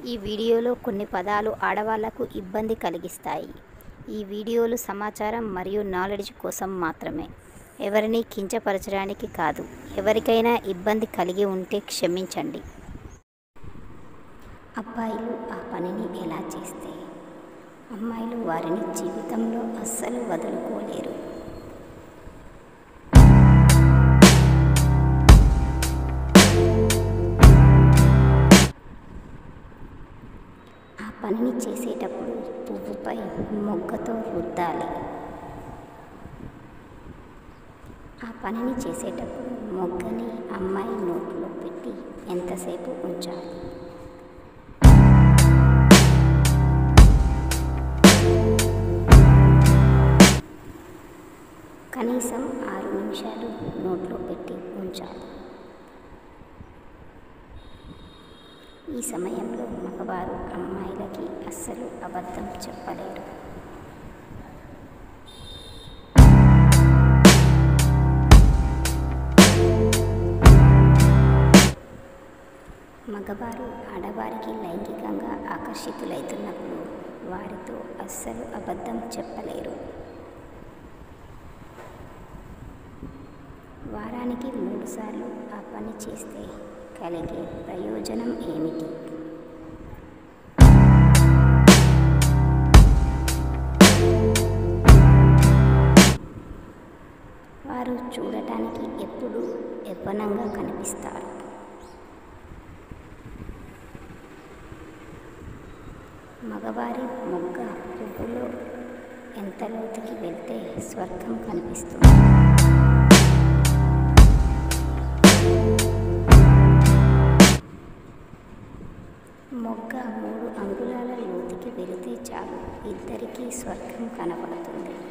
ఈ వీడియోలో కొన్ని పదాలు ఆడవాళ్లకు ఇబ్బంది కలిగిస్తాయి ఈ వీడియోలు సమాచారం మరియు నాలెడ్జ్ కోసం మాత్రమే ఎవరిని కించపరచడానికి కాదు ఎవరికైనా ఇబ్బంది కలిగి ఉంటే క్షమించండి అబ్బాయిలు ఆ పనిని ఎలా చేస్తే అమ్మాయిలు వారిని జీవితంలో అస్సలు వదులుకోలేరు ఆ పనిని చేసేటప్పుడు పువ్వుపై మొగ్గతో రుద్దాలి ఆ పనిని చేసేటప్పుడు మొగ్గని అమ్మాయి నోట్లో పెట్టి ఎంతసేపు ఉంచాలి కనీసం ఆరు నిమిషాలు నోట్లో పెట్టి ఉంచాలి ఈ సమయంలో మగవారు అమ్మాయిలకి అస్సలు అబద్ధం చెప్పలేరు మగవారు ఆడవారికి లైంగికంగా ఆకర్షితులవుతున్నప్పుడు వారితో అస్సలు అబద్ధం చెప్పలేరు వారానికి మూడుసార్లు ఆ పని చేస్తే కలిగే ప్రయోజనం ఏమిటి వారు చూడటానికి ఎప్పుడూ యవ్వనంగా కనిపిస్తారు మగవారి మొగ్గ పువ్వులో ఎంత లోతుకి వెళ్తే స్వర్గం కనిపిస్తుంది మొగ్గ మూడు అంగుళాల లోతుకి వెళితే చాలు ఇద్దరికీ స్వర్గం కనబడుతుంది